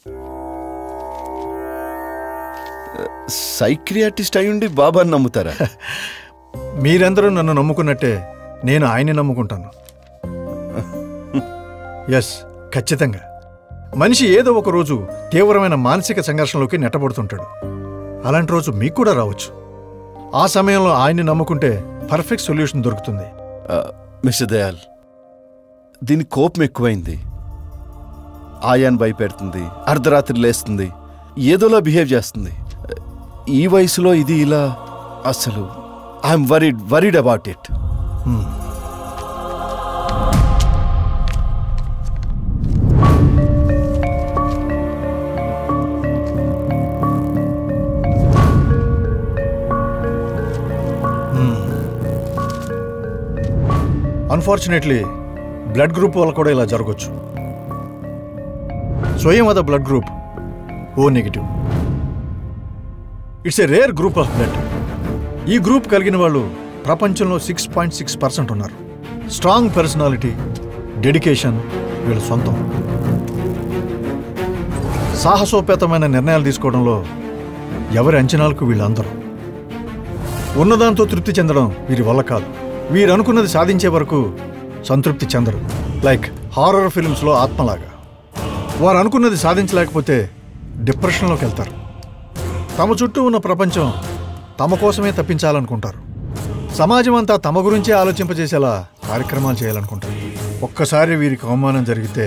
psychiatrist అయ్యుండి బాబాని నమ్ముతారా మీరందరూ నన్ను నమ్ముకున్నట్టే నేను ఆయన్ని నమ్ముకుంటాను ఎస్ ఖచ్చితంగా మనిషి ఏదో ఒక రోజు తీవ్రమైన మానసిక సంఘర్షణలోకి నెట్టబడుతుంటాడు అలాంటి రోజు మీకు కూడా రావచ్చు ఆ సమయంలో ఆయన్ని నమ్ముకుంటే పర్ఫెక్ట్ సొల్యూషన్ దొరుకుతుంది ఆ, మిస్టర్ దయాల్ దీని కోపం ఎక్కువైంది ఆయాన్ భయపెడుతుంది అర్ధరాత్రి లేస్తుంది ఏదోలా బిహేవ్ చేస్తుంది ఈ వయసులో ఇది ఇలా అసలు I'm worried worried about it unfortunately blood group వల్ల కూడా ఇలా జరగచ్చు స్వయంవద blood group O negative it's a rare group of blood ఈ గ్రూప్ కలిగిన వాళ్ళు ప్రపంచంలో సిక్స్ పాయింట్ సిక్స్ పర్సెంట్ ఉన్నారు స్ట్రాంగ్ పర్సనాలిటీ డెడికేషన్ వీళ్ళ సొంతం సాహసోపేతమైన నిర్ణయాలు తీసుకోవడంలో ఎవరి అంచనాలకు వీళ్ళందరూ ఉన్నదాంతో తృప్తి చెందడం వీరి వల్ల కాదు వీరు అనుకున్నది సాధించే వరకు సంతృప్తి చెందరు లైక్ హారర్ ఫిల్మ్స్లో ఆత్మలాగా వారు అనుకున్నది సాధించలేకపోతే డిప్రెషన్లోకి వెళ్తారు తమ చుట్టూ ఉన్న ప్రపంచం తమ కోసమే తప్పించాలనుకుంటారు సమాజం అంతా తమ గురించే ఆలోచింపజేసేలా కార్యక్రమాలు చేయాలనుకుంటారు ఒక్కసారి వీరికి అవమానం జరిగితే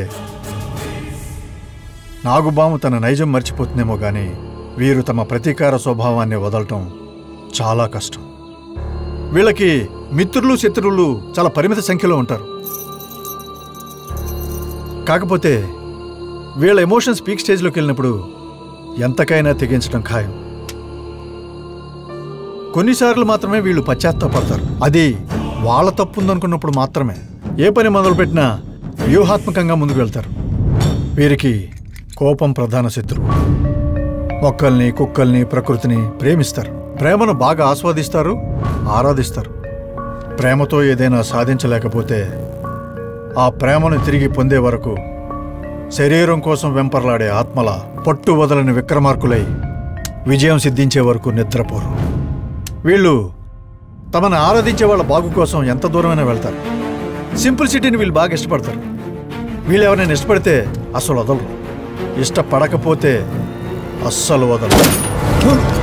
నాగుబాము తన నైజం మర్చిపోతుందేమో కానీ వీరు తమ ప్రతీకార స్వభావాన్ని వదలటం చాలా కష్టం వీళ్ళకి మిత్రులు శత్రువులు చాలా పరిమిత సంఖ్యలో ఉంటారు కాకపోతే వీళ్ళ ఎమోషన్స్ పీక్ స్టేజ్లోకి వెళ్ళినప్పుడు ఎంతకైనా తెగించడం ఖాయం కొన్నిసార్లు మాత్రమే వీళ్ళు పశ్చాత్తాపడతారు అది వాళ్ళ తప్పు ఉందనుకున్నప్పుడు మాత్రమే ఏ పని మొదలుపెట్టినా వ్యూహాత్మకంగా ముందుకు వెళ్తారు వీరికి కోపం ప్రధాన శత్రువు మొక్కల్ని కుక్కల్ని ప్రకృతిని ప్రేమిస్తారు ప్రేమను బాగా ఆస్వాదిస్తారు ఆరాధిస్తారు ప్రేమతో ఏదైనా సాధించలేకపోతే ఆ ప్రేమను తిరిగి పొందే వరకు శరీరం కోసం వెంపర్లాడే ఆత్మల పట్టు వదలని విక్రమార్కులై విజయం సిద్ధించే వరకు నిద్రపోరు వీళ్ళు తమను ఆరాధించే వాళ్ళ బాగు కోసం ఎంత దూరమైనా వెళ్తారు సింప్లిసిటీని వీళ్ళు బాగా ఇష్టపడతారు వీళ్ళు ఎవరైనా ఇష్టపడితే అసలు వదలరు ఇష్టపడకపోతే అస్సలు వదలరు